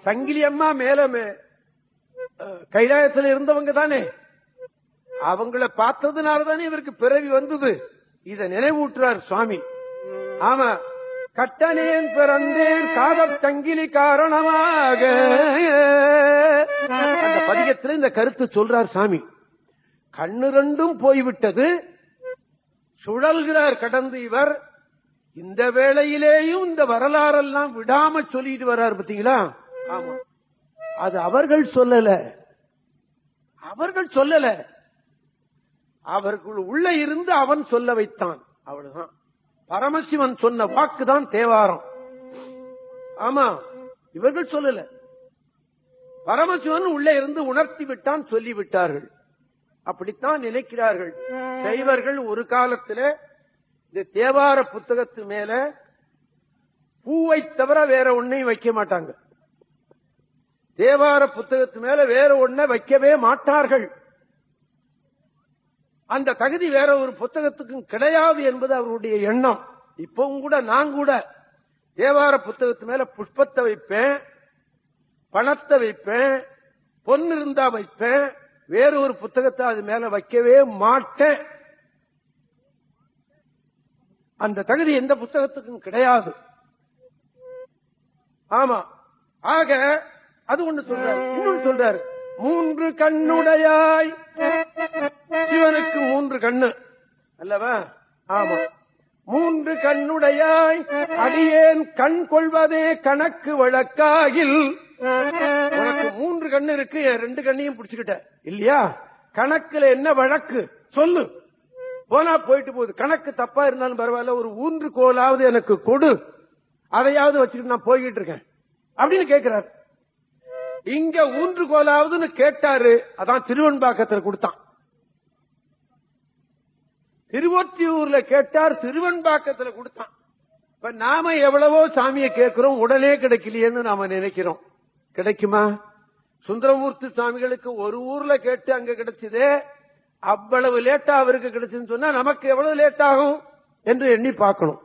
சங்கிலி அம்மா மேல மே- அஹ், கைலாயத்துல இருந்தவங்க தானே அவங்கள பார்த்ததுனால தானே இவருக்கு பிறவி வந்தது இத நினைவூட்டுறார் சுவாமி ஆமா கட்டனேன் பிறந்தேன் காதல் சங்கிலி காரணமாக அந்த பதிகத்துல இந்த கருத்து சொல்றார் சாமி கண்ணு ரெண்டும் போய்விட்டது சுழல்கிறார் கடந்து இவர் இந்த வேளையிலேயும் இந்த வரலாறெல்லாம் விடாம சொல்லிட்டு வர்றார் பாத்தீங்களா ஆமா அது அவர்கள் சொல்லல அவர்கள் சொல்லல அவர்கள் உள்ள இருந்து அவன் சொல்ல வைத்தான் அவ்வளவுதான் பரமசிவன் சொன்ன வாக்குதான் தேவாரம் ஆமா இவர்கள் சொல்லல பரமசிவன் உள்ளே இருந்து உணர்த்தி விட்டான் சொல்லி விட்டார்கள் அப்படித்தான் நினைக்கிறார்கள் சைவர்கள் ஒரு காலத்துல இந்த தேவார புத்தகத்து மேல பூவை தவிர வேற ஒன்னையும் வைக்க மாட்டாங்க தேவார புத்தகத்து மேல வேற ஒன்ன வைக்கவே மாட்டார்கள் அந்த தகுதி வேற ஒரு புத்தகத்துக்கும் கிடையாது என்பது அவருடைய எண்ணம் இப்பவும் கூட நான் கூட தேவார புத்தகத்து மேல புஷ்பத்தை வைப்பேன் பணத்தை வைப்பேன் பொன் இருந்தா வைப்பேன் வேற ஒரு புத்தகத்தை அது மேல வைக்கவே மாட்டேன் அந்த தகுதி எந்த புத்தகத்துக்கும் கிடையாது ஆமா ஆக அது ஒண்ணு சொல்றாரு இன்னொன்னு சொல்றாரு மூன்று கண்ணுடையாய் சிவனுக்கு மூன்று கண்ணு அல்லவா ஆமா மூன்று கண்ணுடையாய் அடியேன் கண் கொள்வதே கணக்கு வழக்காகில் உனக்கு மூன்று கண்ணு இருக்கு என் ரெண்டு கண்ணையும் பிடிச்சுக்கிட்ட இல்லையா கணக்குல என்ன வழக்கு சொல்லு போனா போயிட்டு போகுது கணக்கு தப்பா இருந்தாலும் பரவாயில்ல ஒரு ஊன்று கோலாவது எனக்கு கொடு அதையாவது வச்சுக்கிட்டு நான் போய்கிட்டு இருக்கேன் அப்படின்னு கேட்கிறாரு இங்க ஊன்று கோலாவதுன்னு கேட்டாரு அதான் திருவன்பாக்கத்துல கொடுத்தான் திருவொற்றியூர்ல கேட்டார் திருவன்பாக்கத்துல கொடுத்தான் இப்ப நாம எவ்வளவோ சாமியை கேட்கிறோம் உடனே கிடைக்கலையேன்னு நாம நினைக்கிறோம் கிடைக்குமா சுந்தரமூர்த்தி சுவாமிகளுக்கு ஒரு ஊர்ல கேட்டு அங்க கிடைச்சதே அவ்வளவு லேட்டா அவருக்கு கிடைச்சுன்னு சொன்னா நமக்கு எவ்வளவு லேட் ஆகும் என்று எண்ணி பார்க்கணும்